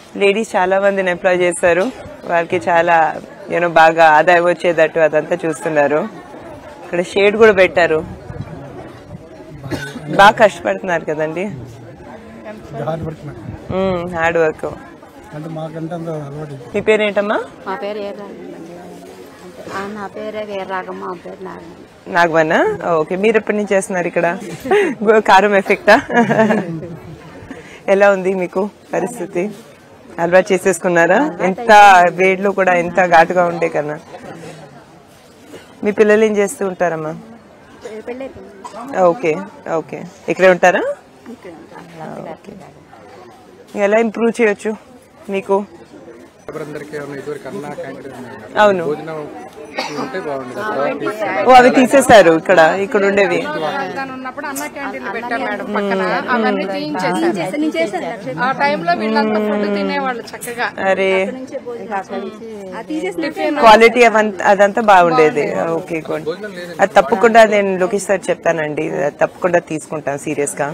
Ladies చాలా మందిని employee చేస్తారు వాళ్ళకి చాలా యూనో బాగా ఆదాయం వచ్చేటట్టు అదంతా చూస్తున్నారు ఇక్కడ షేడ్ కూడా పెట్టారు బాగా కష్టపడుతున్నారు కదండి hard work madam hard work అంటే మాకంటే అంత అలవాటు మీ పేరేంటమ్మా మా పేరు ఏ ఆ, నా పేరే వీరరాగమ్మ మా పేరు నాగమ్మ నాగవన్న ఓకే మీరు ఎప్పటి నుంచి చేస్తున్నారు ఇక్కడ కారం ఎఫెక్టా ఎలా ఉంది మీకు పరిస్థితి అలవాటు చేసేసుకున్నారా ఎంత వేడిలో కూడా ఎంత ఘాటుగా ఉండే కన్నా మీ పిల్లలు ఏం చేస్తూ ఉంటారమ్మా ఓకే ఓకే ఇక్కడే ఉంటారా ఓకే ఎలా ఇంప్రూవ్ చేయొచ్చు మీకు ఎవరందరికీ ఏమన్నా ఇదివరకు అన్నా క్యాంటీన్ ఉన్నాయి. అవును భోజనం ఉంటే బాగుండేది ఓ అవి తీసేశారు ఇక్కడ ఇక్కడ ఉండేవి తెలంగాణ ఉన్నప్పుడు అన్న క్యాంటీన్లు పెట్టాం మేడం పక్కన అవన్నీ తీయించేసారు ఆ టైంలో వీళ్ళంతా ఫుడ్ తినేవాళ్ళు చక్కగా అరే క్వాలిటీ అవంత- అదంతా బాగుండేది ఓకే గుడ్ అది తప్పకుండా నేను లోకేష్ సార్ చెప్తానండి అది తప్పకుండా తీసుకుంటాను సీరియస్ గా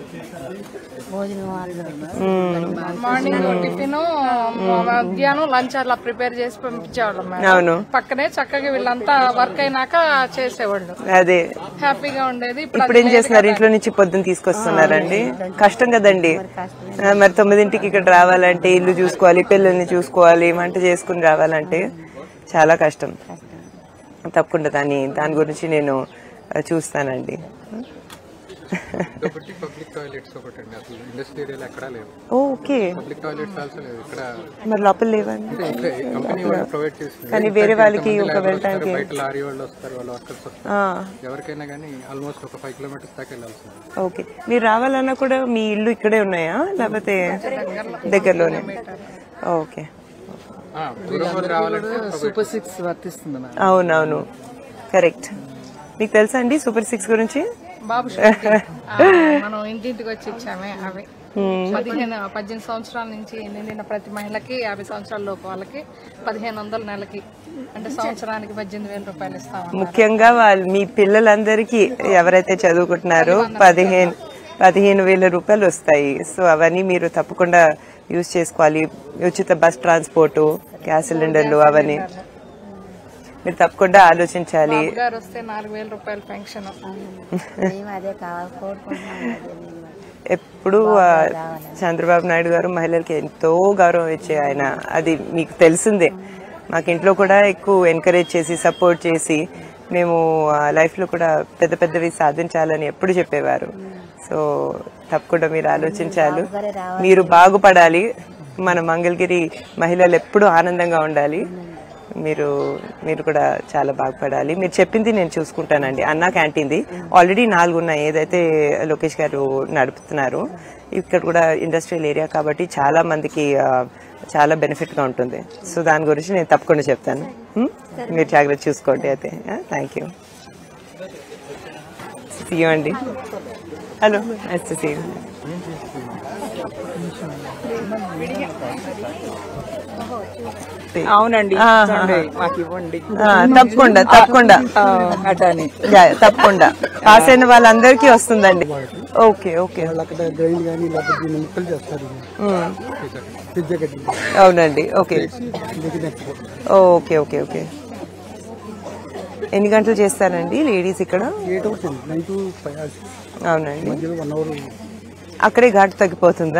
మ్మ్. మార్నింగ్ టిఫిన్ మధ్యాహ్నం లంచ్ అలా ప్రిపేర్ చేసి పంపించేవాళ్ళం మేడం అవును పక్కనే చక్కగా వీళ్ళంతా వర్క్ అయినాక చేసేవాళ్ళు అదే హ్యాపీగా ఉండేది ఇప్పుడు ఇప్పుడు ఏం చేస్తున్నారు ఇంట్లో నుంచి పొద్దున్న తీసుకొస్తున్నారండి కష్టం కదండి ఆ, మరి తొమ్మిదింటికి ఇక్కడ రావాలంటే ఇల్లు చూసుకోవాలి పిల్లల్ని చూసుకోవాలి వంట చేసుకుని రావాలంటే చాలా కష్టం తప్పకుండా దాని దాని గురించి నేను ఆ, చూస్తానండి ఒకటి పబ్లిక్ టాయిలెట్స్ ఒకటి అండి అసలు ఇండస్ట్రీ ఏరియాలో ఎక్కడా లేవు ఓకే పబ్లిక్ టాయిలెట్స్ ఆల్సో లేవు ఇక్కడ మరి లోపల లేవండి అంటే ఇక్కడ కంపెనీ వాళ్ళు ప్రొవైడ్ చేస్తుంది కానీ వేరే వాళ్ళకి ఇంతమంది ఒక labor వెళ్ళటానికి- వస్తారు, బయట లారీ వాళ్ళు వస్తారు వాళ్ళ వర్కర్స్ వస్తారు ఆ, ఎవరికైనా కానీ ఆల్మోస్ట్ ఒక ఫైవ్ కిలోమీటర్స్ దాకా వెళ్ళాల్సింది ఓకే మీరు రావాలన్నా కూడా మీ ఇల్లు ఇక్కడే ఉన్నాయా లేకపోతే దగ్గరలోనే ఓకే ఆ, దూరం వాళ్ళు రావాలంటే సూపర్ సిక్స్ వర్తిస్తుంది మేడం అవునవును కరెక్ట్ మీకు తెలుసా అండి సూపర్ సిక్స్ గురించి బాబు శక్తి. ఆ, మనం ఇంటింటికి వచ్చి ఇచ్చామే అవి పదిహేను పద్దెనిమిది సంవత్సరాల నుంచి నిండిన ప్రతి మహిళకి యాభై సంవత్సరాల లోపు వాళ్ళకి పదిహేను వందల నెలకి అంటే సంవత్సరానికి పద్దెనిమిది వేల రూపాయలు ఇస్తాం ముఖ్యంగా వాళ్ళు మీ పిల్లలందరికీ ఎవరైతే చదువుకుంటున్నారో పదిహేను పదిహేను వేల రూపాయలు వస్తాయి సో అవన్నీ మీరు తప్పకుండా యూజ్ చేసుకోవాలి ఉచిత బస్ ట్రాన్స్పోర్ట్ గ్యాస్ సిలిండర్లు అవన్నీ మీరు తప్పకుండా ఆలోచించాలి గారు వస్తే నాలుగు వేల రూపాయలు పెన్షన్ మేము అదే కావాలి కోరుకుంటున్నాం అదే మేము. ఎప్పుడు ఆ, చంద్రబాబు నాయుడు గారు మహిళలకి ఎంతో గౌరవం ఇచ్చే ఆయన అది మీకు తెలిసిందే మాకు ఇంట్లో కూడా ఎక్కువ ఎంకరేజ్ చేసి సపోర్ట్ చేసి మేము లైఫ్ లో కూడా పెద్ద పెద్దవి సాధించాలని ఎప్పుడు చెప్పేవారు సో తప్పకుండా మీరు ఆలోచించాలి మీరు బాగుపడాలి మన మంగళగిరి మహిళలు ఎప్పుడూ ఆనందంగా ఉండాలి మీరు మీరు కూడా చాలా బాగుపడాలి మీరు చెప్పింది నేను చూసుకుంటానండి అన్నా క్యాంటీన్ది ఆల్రెడీ నాలుగు ఉన్నాయి ఏదైతే లోకేష్ గారు నడుపుతున్నారు ఇక్కడ కూడా ఇండస్ట్రియల్ ఏరియా కాబట్టి చాలా మందికి ఆ, చాలా బెనిఫిట్ గా ఉంటుంది సో దాని గురించి నేను తప్పకుండా చెప్తాను హ్మ్? మీరు జాగ్రత్త చూసుకోండి అయితే థ్యాంక్ యూ సీఎం అండి హలో నైస్ టు సీ అవునండి ఆ, ఇవ్వండి, మాకు ఇవ్వండి తప్పకుండా తప్పకుండా అటాని యా, తప్పకుండా పాస్ అయిన వాళ్ళందరికీ వస్తుందండి ఓకే ఓకే వాళ్ళు అక్కడ గ్రైండ్ కానీ లేకపోతే దీన్ని ముక్కలు చేస్తారు ఉమ్, పిజ్జా కట్టి అవునండి okay next okay okay okay ఎన్ని గంటలు చేస్తారండి లేడీస్ ఇక్కడ ఎయిట్ అవర్స్ అండి నైన్ టు ఫైవ్ అవర్స్ అవునండి మధ్యలో వన్ అవర్ అక్కడే ఘాటు తగ్గిపోతుందా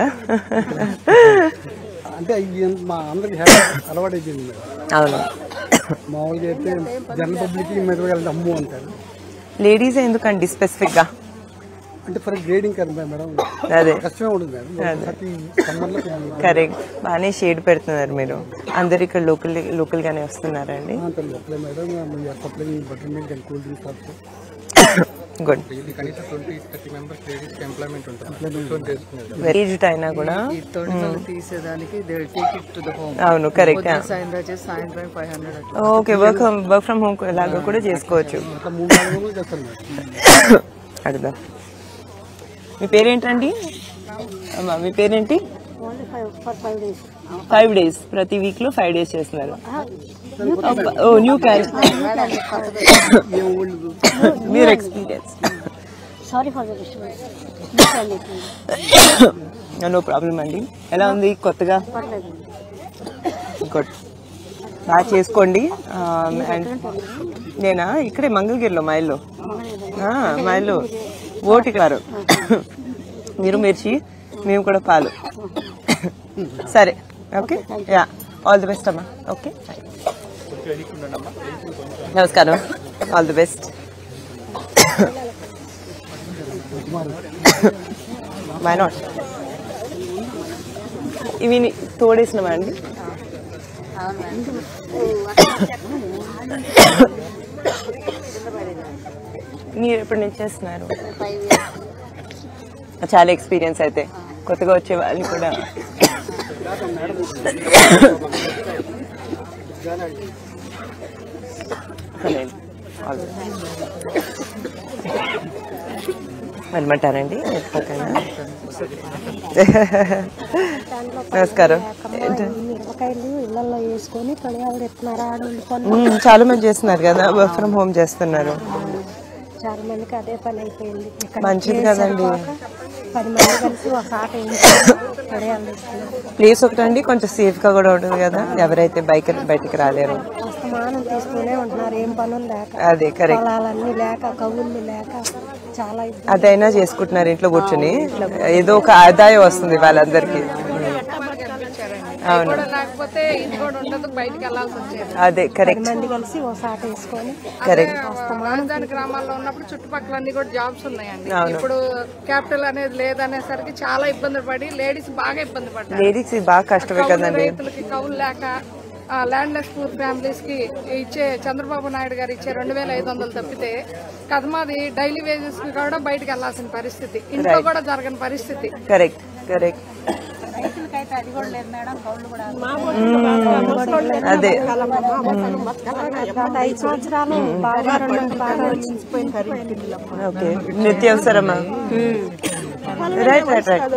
అంటే ఇది మా అందరికి హ్యాపీ అలవాటు అయిపోయింది మేడం. అవును మామూలుగా అయితే జనరల్ పబ్లిక్ మెదగలది అమ్ము అంటారు లేడీస్ ఎందుకండి స్పెసిఫిక్ గా అంటే ఫర్ గ్రేడింగ్ కదా మేడం అదే కష్టమే ఉంటుంది మేడం ప్రతి సమ్మర్లో కొంచెం కరెక్ట్ బాగానే షేడ్ పెడుతున్నారు మీరు అందరు ఇక్కడ లోకల్ లోకల్ గానే వస్తున్నారండి అంత లోపలే madam supply butter milk and cool drinks also good ఇది కనీసం ట్వంటీ థర్టీ మెంబర్స్ లేడీస్కి ఎంప్లాయ్మెంట్ ఉంటుంది చేసుకునేది ఏజ్డ్ అయినా కూడా ఈ థర్డ్ నెల తీసేదానికి they take it to the home అవును కరెక్ట్ సాయంత్రం చేసి సాయంత్రం ఫైవ్ హండ్రెడ్ అట్లా okay work work from home లాగా కూడా చేసుకోవచ్చు అట్లా మూడు నాలుగు రోజులు చేస్తారు మేడం అడుగుదాం మీ పేరేంటండి అమ్మా మీ పేరేంటి ఫైవ్ డేస్ ప్రతి వీక్ లో ఫైవ్ డేస్ చేస్తున్నారు ఓ న్యూ క్యాన్ మీరు experience sorry for the disturbance no problem అండి ఎలా ఉంది కొత్తగా గుడ్ బాగా చేసుకోండి ఆ, అండ్ నేనా ఇక్కడే మంగళగిరిలో మా ఇల్లు ఆ, మా ఇల్లు ఓటికారు మీరు మిర్చి మేము కూడా పాలు సరే okay yeah all the best అమ్మా ఓకే నమస్కారం all the best why not ఇవి ని- తోడేసినవా అండి మీరు ఎప్పటి నుంచి చేస్తున్నారు చాలా ఎక్స్పీరియన్స్ అయితే కొత్తగా వచ్చే వాళ్ళు కూడా పర్లేదు. All the best. వెళ్ళమంటారండి పక్కన నమస్కారం మిరపకాయలు ఇళ్లలో వేసుకొని పడియాలు ఎత్తున్నారా ఆడ వండుకొని మ్మ్, చాలా మంది చేస్తున్నారు కదా వర్క్ ఫ్రమ్ హోమ్ చేస్తున్నారు చాలా మందికి అదే పని అయిపోయింది ఇక్కడ మంచిది ప్లేస్ కదండి. సరిపోక పది మంది కలిసి ఒక ఆట వేయించుకొని పడియాలు వేస్తున్నారు ప్లేస్ ఒకటండి కొంచెం సేఫ్ గా కూడా ఉంటుంది కదా ఎవరైతే బైక్ బయటికి రాలేరు అస్తమానం తీసుకునే ఉంటున్నారు ఏం పనులు లేక అదే కరెక్ట్ పొలాలన్నీ లేక కవుళ్ళు లేక చాలా ఇబ్బంది అదైనా చేసుకుంటున్నారు ఇంట్లో కూర్చుని ఏదో ఒక ఆదాయం వస్తుంది వాళ్ళందరికీ అవును కూడా లేకపోతే ఇంటి కూడా ఉండదు బయటికి వెళ్ళాల్సి వచ్చేది అదే కరెక్ట్ మంది కలిసి ఒక ఆట వేసుకొని కరెక్ట్ రాజధాని గ్రామాల్లో ఉన్నప్పుడు చుట్టుపక్కల అన్ని కూడా జాబ్స్ ఉన్నాయండి ఇప్పుడు క్యాపిటల్ అనేది లేదనేసరికి చాలా ఇబ్బంది పడి లేడీస్ బాగా ఇబ్బంది పడ్డారు లేడీస్ బాగా కష్టమే కౌలు కదండి రైతులకి కౌలు లేక ల్యాండ్ లెస్ పూర్ ఫ్యామిలీస్ కి ఇచ్చే చంద్రబాబు నాయుడు గారు ఇచ్చే రెండు వేల ఐదు వందలు తప్పితే కదమాది డైలీ వేజెస్ కి కూడా బయటకు వెళ్లాల్సిన పరిస్థితి ఇంట్లో కూడా జరగని పరిస్థితి కరెక్ట్ కరెక్ట్ అదే గత ఐదు సంవత్సరాలు బాగా రెండు బాగా వచ్చింది ఓకే నిత్యావసరమా రైట్ రైట్ రైట్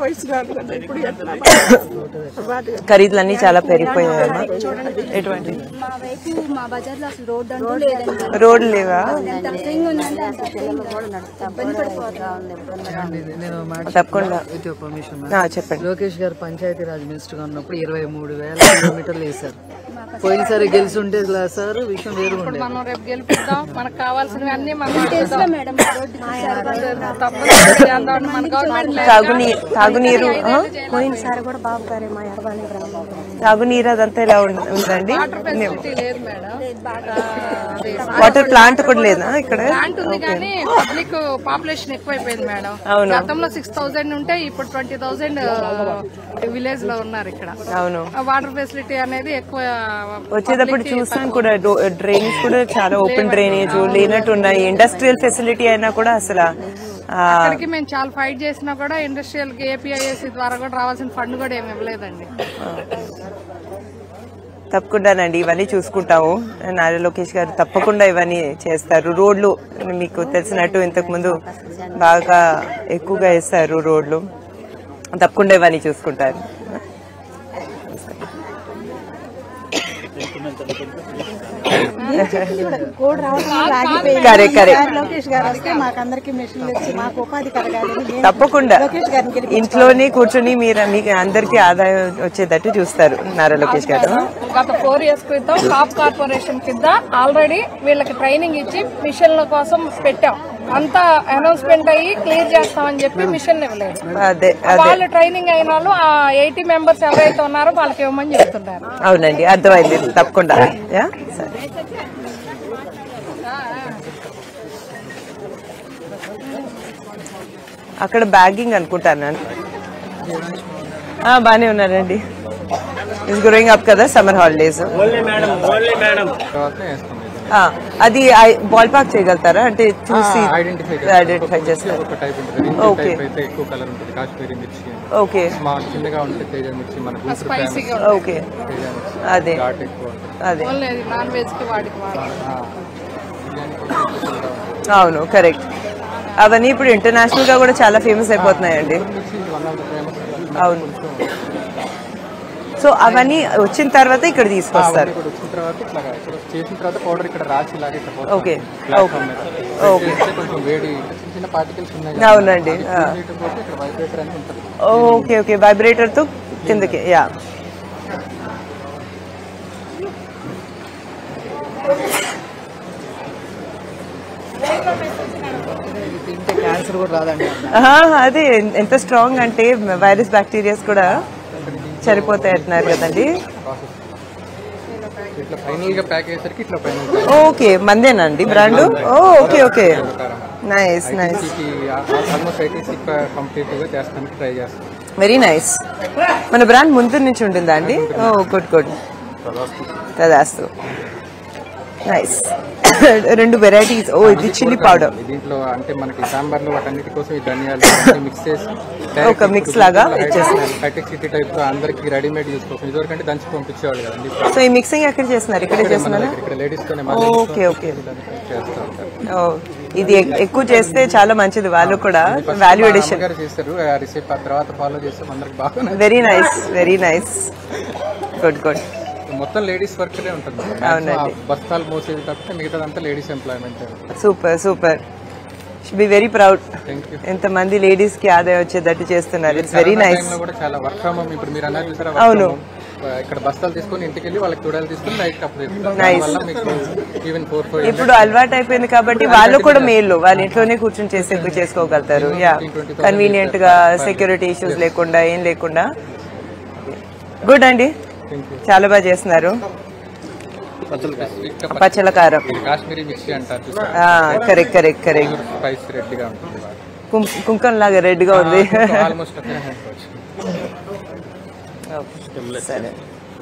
ఖరీదులన్నీ చాలా పెరిగిపోయాయమ్మా ఎటువంటి మా వైపు మా బజార్లో అసలు రోడ్డు అంటూ లేదండి రోడ్లు లేవా ఎంత అసహ్యంగా ఉందంటే అసలు పిల్లలు కూడా నడుస్తారు ఇబ్బంది పడిపోతా ఉంది ఇబ్బందిగా ఉంది. నేను మాట తప్పకుండా విత్ యువర్ పర్మిషన్ ఆ, చెప్పండి లోకేష్ గారు పంచాయతీ రాజ్ మినిస్టర్ గా ఉన్నప్పుడు ఇరవై మూడు వేల కిలోమీటర్లు వేశారు పోయినసారి గెలిచి ఉంటే ఇలా సార్ విషయం వేరు ఉండేది మనం రేపు గెలిపిద్దాం మనకు కావాల్సినవి అన్ని మనం తెలుసుగా మేడం రోడ్డు చూసారు తప్పనిసరి చేద్దాం మన గవర్నమెంట్ తాగునీరు తాగునీరు ఆ? పోయినసారి కూడా బాబు గారే మా ఎడబాని గ్రామంలో తాగునీరు అదంతా ఎలా ఉం- ఉందండి ఫెసిలిటీ లేదు మేడం అది వాటర్ ప్లాంట్ కూడా లేదా ఇక్కడ ప్లాంట్ ఉంది కానీ పబ్లిక్ పాపులేషన్ ఎక్కువైపోయింది మేడం అవును. గతంలో సిక్స్ థౌసండ్ ఉంటే ఇప్పుడు ట్వంటీ థౌసండ్ విలేజ్ లో ఉన్నారు ఇక్కడ అవును వాటర్ ఫెసిలిటీ అనేది ఎక్కువ వచ్చేటప్పుడు చూసాం కూడా డ్రైనేజ్ కూడా చాలా ఓపెన్ డ్రైనేజ్ లేనట్టు ఉన్నాయి ఇండస్ట్రియల్ ఫెసిలిటీ అయినా కూడా అసలు ఆ, అక్కడికి మేము చాలా ఫైట్ చేసినా కూడా ఇండస్ట్రియల్ కి ఏపీఐఎస్సి ద్వారా కూడా రావాల్సిన ఫండ్ కూడా ఏమి ఇవ్వలేదండి తప్పకుండానండి ఇవన్నీ చూసుకుంటాము నారా లోకేష్ గారు తప్పకుండా ఇవన్నీ చేస్తారు రోడ్లు మీకు తెలిసినట్టు ఇంతకు ముందు బాగా ఎక్కువగా వేస్తారు రోడ్లు తప్పకుండా ఇవన్నీ చూసుకుంటారు కోడ్ రావడం వల్ల ఆగిపోయింది కరెక్ట్ కరెక్ట్ లోకేష్ గారు వస్తే మాకందరికి మెషిన్లు వచ్చి మాకు ఉపాధి కలగాలి మేము తప్పకుండా లోకేష్ గారిని గెలిపించుకోవాలి. ఇంట్లోనే కూర్చొని మీరు మీకు అందరికీ ఆదాయం వచ్చేటట్టు చూస్తారు నారా లోకేష్ గారు గత ఫోర్ ఇయర్స్ క్రితం కాప్ కార్పొరేషన్ కింద ఆల్రెడీ వీళ్ళకి ట్రైనింగ్ ఇచ్చి మిషన్ల కోసం పెట్టాం అంతా అనౌన్స్మెంట్ అయ్యి క్లియర్ చేస్తామని చెప్పి మిషన్ ఇవ్వలేదు అదే అదే వాళ్ళు ట్రైనింగ్ అయిన వాళ్ళు ఆ ఎయిటీ మెంబర్స్ ఎవరైతే ఉన్నారో వాళ్ళకి ఇవ్వమని చెప్తున్నారు అవునండి అర్థమైంది తప్పకుండా యా సరే అక్కడ బ్యాగింగ్ అనుకుంటాను బాగానే ఉన్నారండి ఇస్ గ్రోయింగ్ అప్ కదా సమ్మర్ హాలిడేస్ తర్వాత వేస్తాం ఇది. అది బాల్ పార్క్ చేయగలుగుతారా అంటే చూసి ఐడెంటిఫై ఐడెంటిఫై చేస్తారు ఒక టైప్ ఉంటుంది ఇంకో Okay. టైప్ అయితే ఎక్కువ కలర్ ఉంటుంది కాశ్మీరీ మిర్చి ఓకే మా చిన్నగా ఉంటే తేజ మిర్చి మన గుంటూరు స్పైసీగా ఓకే తేజ మిర్చి అదే ఘాట్ ఎక్కువ ఉంటుంది అదే ఓన్లీ నాన్ వెజ్ కి వాడికి వాడు ఆ, బిర్యానీ కొంచెం ఎక్కువగా ఉంటుంది. అవును కరెక్ట్ అవన్నీ ఇప్పుడు ఇంటర్నేషనల్ గా కూడా చాలా ఫేమస్ అయిపోతున్నాయండి మిర్చి వన్ ఆఫ్ ద ఫేమస్ అవును సో అవన్నీ వచ్చిన తర్వాత ఇక్కడ తీసుకొస్తారు ఇక్కడ వచ్చిన తర్వాత ఇట్లా ఇక్కడ చేసిన తర్వాత పౌడర్ ఇక్కడ రాసి ఇలాగే ఇట్లా పోస్తాం. ఓకే ప్లాట్ఫామ్ మీద. ఓకే. చేస్తే కొంచెం వేడి చిన్న చిన్న పార్టికల్స్ ఉన్నాయి కదా, అవునండి అది ఆ. heat పోతే ఇక్కడ వైబ్రేటర్ అని ఉంటుంది ఓకే ఓకే వైబ్రేటర్ తో కిందకి యా ఇది తింటే క్యాన్సర్ కూడా రాదండి ఆహా, అదే ఎంత స్ట్రాంగ్ అంటే వైరస్ బ్యాక్టీరియాస్ కూడా చనిపోతాయి అంటున్నారు కదండి ప్రాసెస్ ఇట్లా ఫైనల్ గా ప్యాక్ అయ్యేసరికి ఇట్లా ఫైనల్ ఓకే మందేనండి brand oh okay okay nice nice almost ITC complete గా చేస్తానికి ట్రై చేస్తాం వెరీ నైస్ మన బ్రాండ్ ముందు నుంచి ఉంటుందా అండి ఓ గుడ్ గుడ్ తదాస్తు నైస్ రెండు వెరైటీస్ ఓ ఇది చిల్లీ పౌడర్ దీంట్లో అంటే మనకి సాంబార్ లో వాటన్నిటి కోసం ఈ ధనియాలు మిక్స్ చేసి ఒక mix లాగా ఇచ్చేస్తున్నారు. హైటెక్ సిటీ టైప్ తో అందరికి రెడీమేడ్ యూస్ కోసం ఇదివరకు అంటే దంచి పంపించేవాళ్ళు కదండి ఇప్పుడు సో ఈ మిక్సింగ్ ఎక్కడ చేస్తున్నారు ఇక్కడే మన చేస్తున్నారా దగ్గర ఇక్కడ లేడీస్ తోనే ఓకే ఓకే చేస్తూ ఉంటారు ఓ ఇది ఎక్- ఎక్కువ చేస్తే చాలా మంచిది వాళ్ళు కూడా వాల్యూ ఎడిషన్ అమ్మగారు చేస్తారు ఆ రిసిప్ ఆ తర్వాత ఫాలో చేస్తే అందరికి బాగా very nice very nice good good మొత్తం లేడీస్ వర్క్ ఉంటుంది అవునండి. Maximum ఆ బస్తాలు మోసేది తప్పితే మిగతాదంతా ladies employment super super be very proud thank you ఎంతమంది లేడీస్ కి ఆదాయం వచ్చేటట్టు చేస్తున్నారు ఇట్స్ వెరీ నైస్ లో కూడా చాలా వర్క్ ఫ్రమ్ హోమ్ ఇప్పుడు మీరు అన్నారు చూసారా అవును. ఇక్కడ బస్తాలు తీసుకొని ఇంటికి వెళ్ళి వాళ్ళకి చూడాలి తీసుకొని నైట్ అప్పుడు Nice. వల్ల మీకు ఈవెన్ ఫోర్ ఫోర్ ఇప్పుడు అలవాటు అయిపోయింది కాబట్టి వాళ్ళు కూడా మేలు వాళ్ళ ఇంట్లోనే కూర్చొని చేసి ఎక్కువ చేసుకోగలుగుతారు యా కన్వీనియంట్ గా సెక్యూరిటీ ఇష్యూస్ లేకుండా ఏం లేకుండా గుడ్ అండి చాలా బాగా చేస్తున్నారు పచ్చల కారం కాశ్మీరీ మిక్సీ అంటారు చూసారా correct correct correct spice red గా ఉంటుంది కుంకం లాగా రెడ్ గా ఉంది ఆల్మోస్ట్ అట్లనే అనుకోవచ్చు Okay, సరే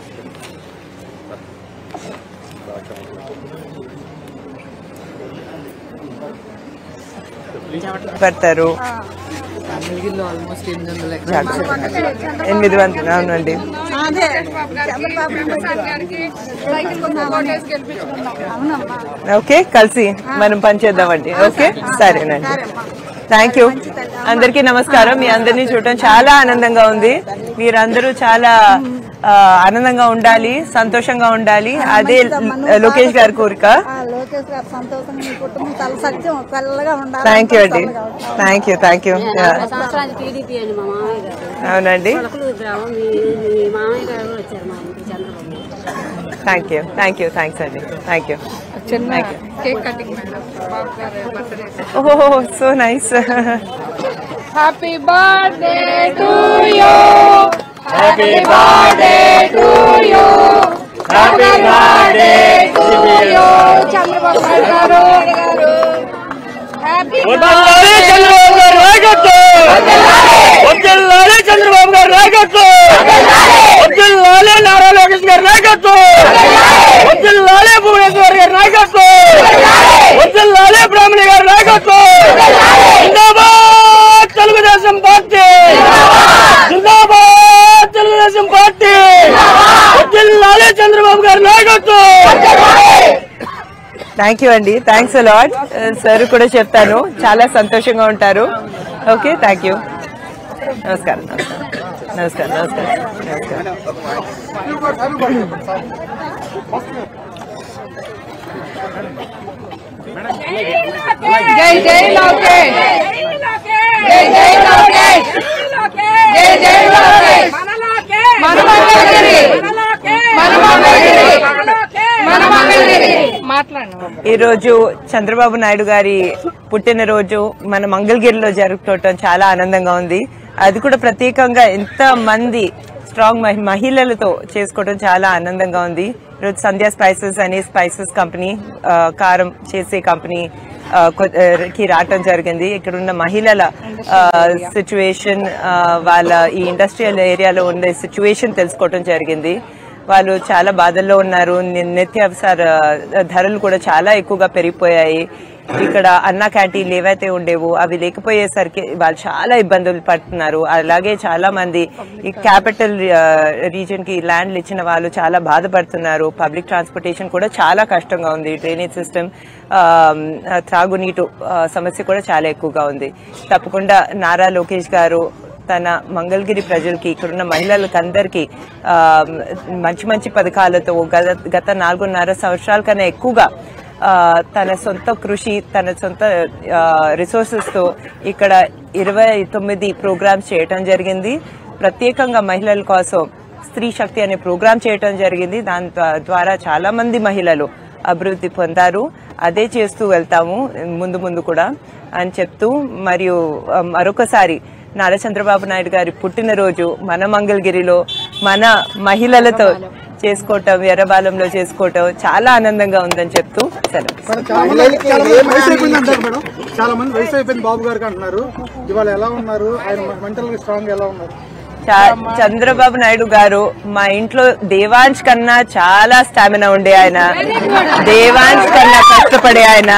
పెడతారు మిగిలిలో ఆల్మోస్ట్ ఎనిమిది వందల ఎకరాలు ఎనిమిది వందలు అవునండి ఓకే కలిసి మనం పనిచేద్దామండి ఓకే సరేనండి థ్యాంక్ యూ అందరికీ నమస్కారం మీ అందరినీ చూడటం చాలా ఆనందంగా ఉంది మీరందరూ చాలా ఆ, ఆనందంగా ఉండాలి సంతోషంగా ఉండాలి అదే లోకేష్ గారి కోరిక ఆ లోకేష్ గారు సంతోషం మీ కుటుంబం చాలా సత్యం చల్లగా ఉండాలి థ్యాంక్ యూ అండి థ్యాంక్ యూ థ్యాంక్ యూ సంవత్సరానికి టీడీపీ అని మా మామయ్య గారు అవునండి కొలకలూరు గ్రామం మీ మీ మామయ్య గారు కూడా వచ్చారు మా ఇంటికి Chandrababu thank you thank you thanks అండి థ్యాంక్ యూ చిన్న cake cutting madam Babu garu birthday ఓహో so nice happy birthday to you happy birthday to you happy birthday to you Chandrababu Naidu garu garu happy Chandrababu గారు నాయకత్వం వద్దిల్లాలే చంద్రబాబు గారు నాయకత్వం వద్దిల్లాలే నారా లోకేష్ గారి నాయకత్వం వద్దిల్లాలే భువనేశ్వర్ గారి నాయకత్వం వద్దిల్లాలే బ్రాహ్మణి గారి నాయకత్వం జిందాబాద్ తెలుగుదేశం పార్టీ జిందాబాద్ తెలుగుదేశం పార్టీ వద్దిల్లాలే చంద్రబాబు గారి నాయకత్వం థ్యాంక్ యూ అండి థ్యాంక్స్ అలాట్ సార్ కూడా చెప్తాను చాలా సంతోషంగా ఉంటారు ఓకే థ్యాంక్ యూ నమస్కారం నమస్కారం నమస్కారం నమస్కారం జై జై లోకేష్ జై జై లోకేష్ జై జై లోకేష్ మన మంగళగిరి మన మంగళగిరి మన మంగళగిరి మాట్లాడు ఈరోజు చంద్రబాబు నాయుడు గారి పుట్టినరోజు మన మంగళగిరిలో జరుపుకోవటం చాలా ఆనందంగా ఉంది అది కూడా ప్రత్యేకంగా ఎంత మంది స్ట్రాంగ్ మహి- మహిళలతో చేసుకోవడం చాలా ఆనందంగా ఉంది ఈరోజు సంధ్యా స్పైసెస్ అనే స్పైసెస్ కంపెనీ ఆ, కారం చేసే కంపెనీ ఆ, కొ- ఆ, కి రావటం జరిగింది ఇక్కడ ఉన్న మహిళల సిచ్యువేషన్ వాళ్ళ ఈ ఇండస్ట్రియల్ ఏరియాలో ఉండే సిచ్యువేషన్ తెలుసుకోవటం జరిగింది వాళ్ళు చాలా బాధల్లో ఉన్నారు ని- నిత్యావసర ధరలు కూడా చాలా ఎక్కువగా పెరిగిపోయాయి ఇక్కడ అన్న క్యాంటీన్లు ఏవైతే ఉండేవో అవి లేకపోయేసరికి వాళ్ళు చాలా ఇబ్బందులు పడుతున్నారు అలాగే చాలా మంది ఈ క్యాపిటల్ రీజన్ కి ల్యాండ్లు ఇచ్చిన వాళ్ళు చాలా బాధపడుతున్నారు పబ్లిక్ ట్రాన్స్పోర్టేషన్ కూడా చాలా కష్టంగా ఉంది డ్రైనేజ్ సిస్టమ్ త్రాగునీటు ఆ, సమస్య కూడా చాలా ఎక్కువగా ఉంది తప్పకుండా నారా లోకేష్ గారు తన మంగళగిరి ప్రజలకి ఇక్కడున్న మహిళలకు అందరికీ ఆ, మంచి మంచి పథకాలతో గత గత నాలుగున్నర సంవత్సరాల కన్నా ఎక్కువగా ఆ, తన సొంత కృషి తన సొంత రిసోర్సెస్ తో ఇక్కడ ఇరవై తొమ్మిది ప్రోగ్రామ్స్ చేయటం జరిగింది ప్రత్యేకంగా మహిళల కోసం స్త్రీ శక్తి అనే ప్రోగ్రామ్ చేయటం జరిగింది దాని ద్వా- ద్వారా చాలా మంది మహిళలు అభివృద్ధి పొందారు అదే చేస్తూ వెళ్తాము ముందు ముందు కూడా అని చెప్తూ మరియు ఆ, మరొకసారి నారా చంద్రబాబు నాయుడు గారి పుట్టినరోజు మన మంగళగిరిలో మన మహిళలతో చేసుకోవటం ఎర్రబాలంలో చేసుకోవటం చాలా ఆనందంగా ఉందని చెప్తూ సెలవు చాలా మంది వయసు అయిపోయింది అంటారు మేడం చాలా మంది వయసు అయిపోయింది బాబు గారికి అంటున్నారు ఇవాళ ఎలా ఉన్నారు ఆయన మెంటల్ గా స్ట్రాంగ్ ఎలా ఉన్నారు చా- చంద్రబాబు నాయుడు గారు మా ఇంట్లో దేవాంశ్ కన్నా చాలా స్టామినా ఉండే ఆయన దేవాంశ్ కన్నా కష్టపడే ఆయన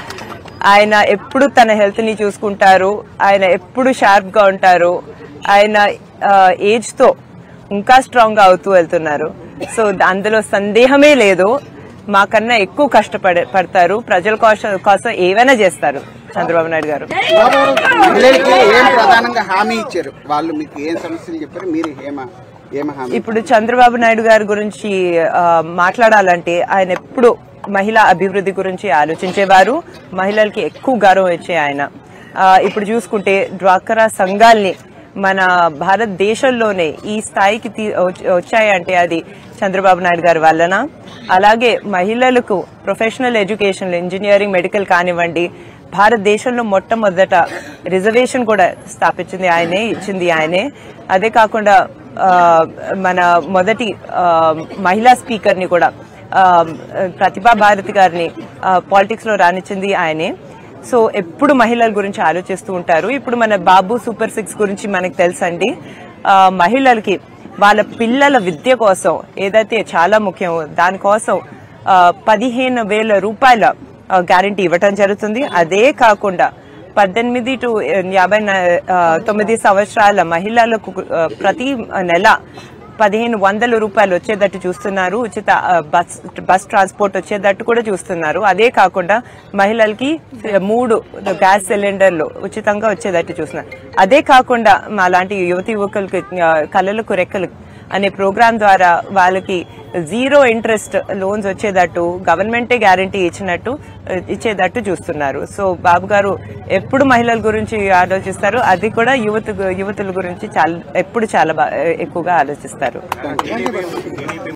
ఆయన ఎప్పుడు తన హెల్త్ ని చూసుకుంటారు ఆయన ఎప్పుడు షార్ప్ గా ఉంటారు ఆయన ఏజ్ తో ఇంకా స్ట్రాంగ్ గా అవుతూ వెళ్తున్నారు సో అందులో సందేహమే లేదు మాకన్నా ఎక్కువ కష్టపడే పడతారు ప్రజల కోసం కోసం ఏవైనా చేస్తారు చంద్రబాబు నాయుడు గారు మహిళలకి ఏం ప్రధానంగా హామీ ఇచ్చారు వాళ్ళు మీకు ఏం సమస్యలు చెప్పారు మీరు ఏమ ఏమ హామీ ఇప్పుడు చంద్రబాబు నాయుడు గారి గురించి ఆ, మాట్లాడాలంటే ఆయన ఎప్పుడు మహిళా అభివృద్ధి గురించి ఆలోచించేవారు మహిళలకి ఎక్కువ గౌరవం ఇచ్చే ఆయన ఆ, ఇప్పుడు చూసుకుంటే డ్వాక్రా సంఘాల్ని మన భారతదేశంలోనే ఈ స్థాయికి తీ- వచ్చ- వచ్చాయంటే అది చంద్రబాబు నాయుడు గారి వలన అలాగే మహిళలకు ప్రొఫెషనల్ ఎడ్యుకేషన్ ఇంజనీరింగ్ మెడికల్ కానివ్వండి భారతదేశంలో మొట్టమొదట రిజర్వేషన్ కూడా స్థాపించింది ఆయనే ఇచ్చింది ఆయనే అదే కాకుండా ఆ, మన మొదటి ఆ, మహిళా స్పీకర్ ని కూడా ఆ, ప్రతిభా భారతి గారిని పాలిటిక్స్ లో రానిచ్చింది ఆయనే సో ఎప్పుడు మహిళల గురించి ఆలోచిస్తూ ఉంటారు ఇప్పుడు మన బాబు సూపర్ సిక్స్ గురించి మనకు తెలుసండి ఆ, మహిళలకి వాళ్ళ పిల్లల విద్య కోసం ఏదైతే చాలా ముఖ్యం దానికోసం ఆ, పదిహేను వేల రూపాయల గ్యారంటీ ఇవ్వటం జరుగుతుంది అదే కాకుండా పద్దెనిమిది టు యాభై న- ఆ, తొమ్మిది సంవత్సరాల మహిళలకు ఆ, ప్రతి నెల పదిహేను వందల రూపాయలు వచ్చేటట్టు చూస్తున్నారు ఉచిత ఆ, బస్ బస్ ట్రాన్స్పోర్ట్ వచ్చేటట్టు కూడా చూస్తున్నారు అదే కాకుండా మహిళలకి మూడు గ్యాస్ సిలిండర్లు ఉచితంగా వచ్చేటట్టు చూస్తున్నారు అదే కాకుండా మా లాంటి యువతి యువకులకి ఆ, కళలకు రెక్కలు అనే ప్రోగ్రాం ద్వారా వాళ్ళకి జీరో ఇంట్రెస్ట్ లోన్స్ వచ్చేటట్టు గవర్నమెంటే గ్యారంటీ ఇచ్చినట్టు ఆ, ఇచ్చేటట్టు చూస్తున్నారు సో బాబు గారు ఎప్పుడు మహిళల గురించి ఆలోచిస్తారు అది కూడా యువత యువతుల గురించి చాలా ఎప్పుడు చాలా బా- ఎక్కువగా ఆలోచిస్తారు